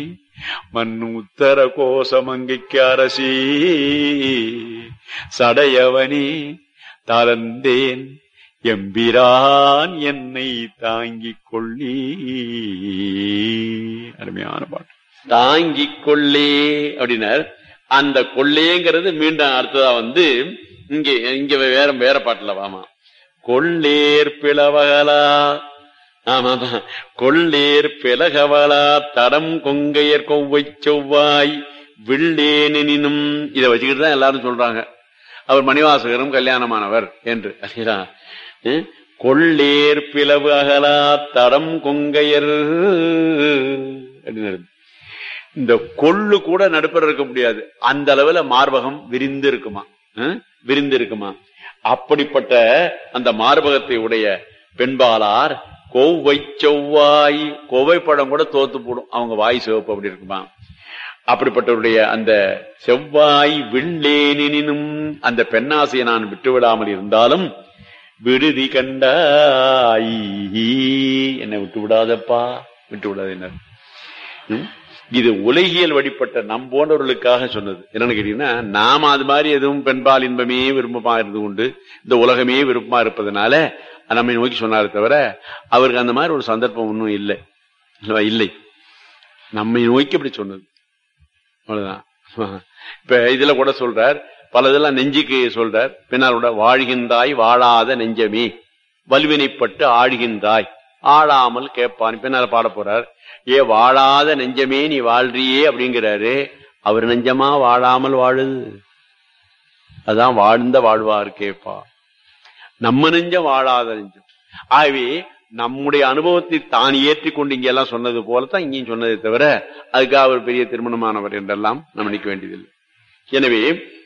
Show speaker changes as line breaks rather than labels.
மண்ணு உத்தர கோசமங்கைக்கு அரசி சடையவனே தளர்ந்தேன் எம்பிரான் என்னை தாங்கிக் கொள்ளி அருமையான பாட்டு தாங்கிக் கொள்ளே அப்படின்னார் அந்த கொள்ளேங்கிறது மீண்டும் அடுத்ததா வந்து இங்க இங்க வேற வேற பாட்டுல வாமா கொள்ளேர் பிளவகலா ஆமா கொள்ளேர் பிளகவலா தடம் கொங்கையர் கொவ்வை செவ்வாய் வில்லேனினும் இதை வச்சுக்கிட்டு தான் எல்லாரும் சொல்றாங்க அவர் மணிவாசகரும் கல்யாணமானவர் என்று அல்லா கொள்ளேர் பிளவு அகலா தடம் கொங்கையர் அப்படின்னு இந்த கொள்ளு கூட நடுப்பர் இருக்க முடியாது அந்த அளவுல மார்பகம் விரிந்து இருக்குமா விரிந்து இருக்குமா அப்படிப்பட்ட அந்த மார்பகத்தை உடைய பெண்பாளார் கோவை செவ்வாய் கோவை படம் கூட தோத்து போடும் அவங்க வாய் சிவப்பு அப்படி இருக்குமா அப்படிப்பட்டவருடைய அந்த செவ்வாய் வில்லேனினும் அந்த பெண்ணாசையை நான் விட்டுவிடாமல் இருந்தாலும் விடுதி கண்டாய் என்னை விட்டு விடாதப்பா விட்டு விடாத என்ன இது உலகியல் வழிபட்ட நம் போன்றவர்களுக்காக சொன்னது என்னன்னு கேட்டீங்கன்னா நாம அது மாதிரி எதுவும் பெண்பால் இன்பமே விருப்பமா இருந்து கொண்டு இந்த உலகமே விருப்பமா இருப்பதனால நம்மை நோக்கி சொன்னாரு தவிர அவருக்கு அந்த மாதிரி ஒரு சந்தர்ப்பம் ஒன்றும் இல்லை இல்லை நம்மை நோக்கி அப்படி சொன்னது அவ்வளவுதான் இப்ப இதுல கூட சொல்றார் பல இதெல்லாம் நெஞ்சுக்கு சொல்றார் பின்னால் கூட வாழ்கின்றாய் வாழாத நெஞ்சமே வல்வினைப்பட்டு ஆழ்கின்றாய் ஆளாமல் கேட்பான் பின்னால் பாட போறார் ஏ வாழாத நெஞ்சமே நீ வாழ்றியே அப்படிங்கிறாரு அவர் நெஞ்சமா வாழாமல் வாழுது அதான் வாழ்ந்த வாழ்வார் கேப்பா நம்ம நெஞ்சம் வாழாத நெஞ்சம் ஆகவே நம்முடைய அனுபவத்தை தான் ஏற்றி கொண்டு இங்க எல்லாம் சொன்னது போலத்தான் இங்கேயும் சொன்னதை தவிர அதுக்காக அவர் பெரிய திருமணமானவர் என்றெல்லாம் நம்ம நினைக்க வேண்டியதில்லை எனவே